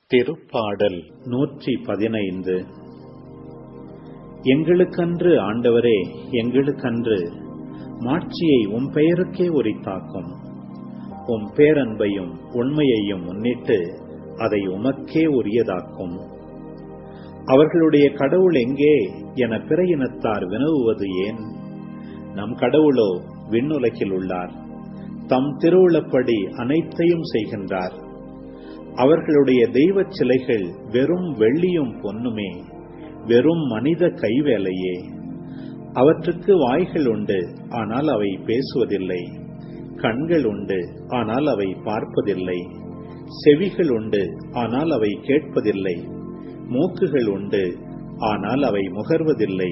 திருப்பாடல் நூற்றி பதினைந்து எங்களுக்கன்று ஆண்டவரே எங்களுக்கன்று மாட்சியை உம் பெயருக்கே உரித்தாக்கும் உம் பேரன்பையும் உண்மையையும் முன்னிட்டு அதை உமக்கே உரியதாக்கும் அவர்களுடைய கடவுள் எங்கே என பிற இனத்தார் வினவுவது ஏன் நம் கடவுளோ விண்ணுலகில் உள்ளார் தம் திருவுளப்படி அனைத்தையும் செய்கின்றார் அவர்களுடைய தெய்வச் சிலைகள் வெறும் வெள்ளியும் பொன்னுமே வெறும் மனித கைவேலையே அவற்றுக்கு வாய்கள் உண்டு ஆனால் அவை பேசுவதில்லை கண்கள் உண்டு ஆனால் அவை பார்ப்பதில்லை செவிகள் உண்டு ஆனால் அவை கேட்பதில்லை மூக்குகள் உண்டு ஆனால் அவை முகர்வதில்லை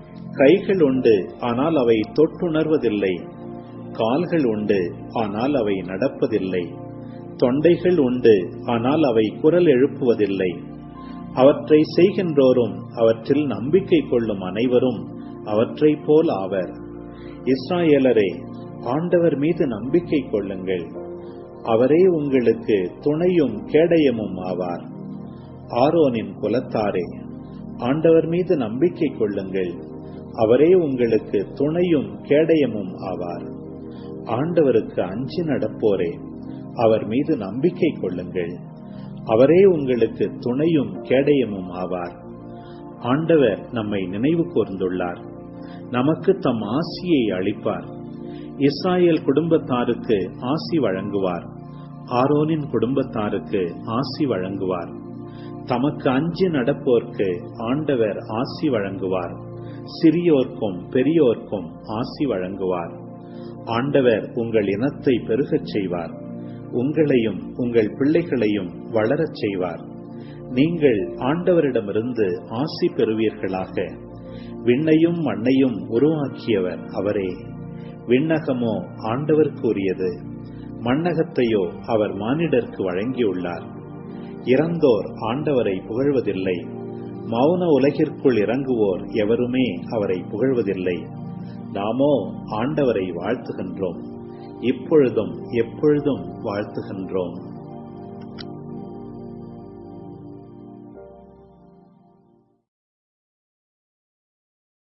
கைகள் உண்டு ஆனால் அவை தொட்டுணர்வதில்லை கால்கள் உண்டு ஆனால் அவை நடப்பதில்லை தொண்டைகள் உண்டு ஆனால் அவை குரல் எழுப்புவதில்லை அவற்றை செய்கின்றோரும் அவற்றில் நம்பிக்கை கொள்ளும் அனைவரும் அவற்றைப் போல் ஆவர் இஸ்ராயேலரே ஆண்டவர் மீது நம்பிக்கை கொள்ளுங்கள் அவரே உங்களுக்கு துணையும் கேடயமும் ஆவார் ஆரோனின் குலத்தாரே ஆண்டவர் மீது நம்பிக்கை கொள்ளுங்கள் அவரே உங்களுக்கு துணையும் கேடயமும் ஆவார் ஆண்டவருக்கு அஞ்சி நடப்போரே அவர் மீது நம்பிக்கை கொள்ளுங்கள் அவரே உங்களுக்கு துணையும் கேடயமும் ஆவார் ஆண்டவர் நம்மை நினைவு கூர்ந்துள்ளார் நமக்கு தம் ஆசியை அளிப்பார் இஸ்ராயேல் குடும்பத்தாருக்கு ஆசி வழங்குவார் ஆரோனின் குடும்பத்தாருக்கு ஆசி வழங்குவார் தமக்கு அஞ்சு நடப்போர்க்கு ஆண்டவர் ஆசி வழங்குவார் சிறியோர்க்கும் பெரியோர்க்கும் ஆசி வழங்குவார் ஆண்டவர் உங்கள் இனத்தை பெருகச் செய்வார் உங்களையும் உங்கள் பிள்ளைகளையும் வளரச் செய்வார் நீங்கள் ஆண்டவரிடமிருந்து ஆசி பெறுவீர்களாக விண்ணையும் மண்ணையும் உருவாக்கியவர் அவரே விண்ணகமோ ஆண்டவருக்குரியது மண்ணகத்தையோ அவர் மானிடர்க்கு வழங்கியுள்ளார் இறந்தோர் ஆண்டவரை புகழ்வதில்லை மௌன உலகிற்குள் இறங்குவோர் எவருமே அவரை புகழ்வதில்லை நாமோ ஆண்டவரை வாழ்த்துகின்றோம் இப்பொழுதும் எப்பொழுதும் வாழ்த்துகின்றோம்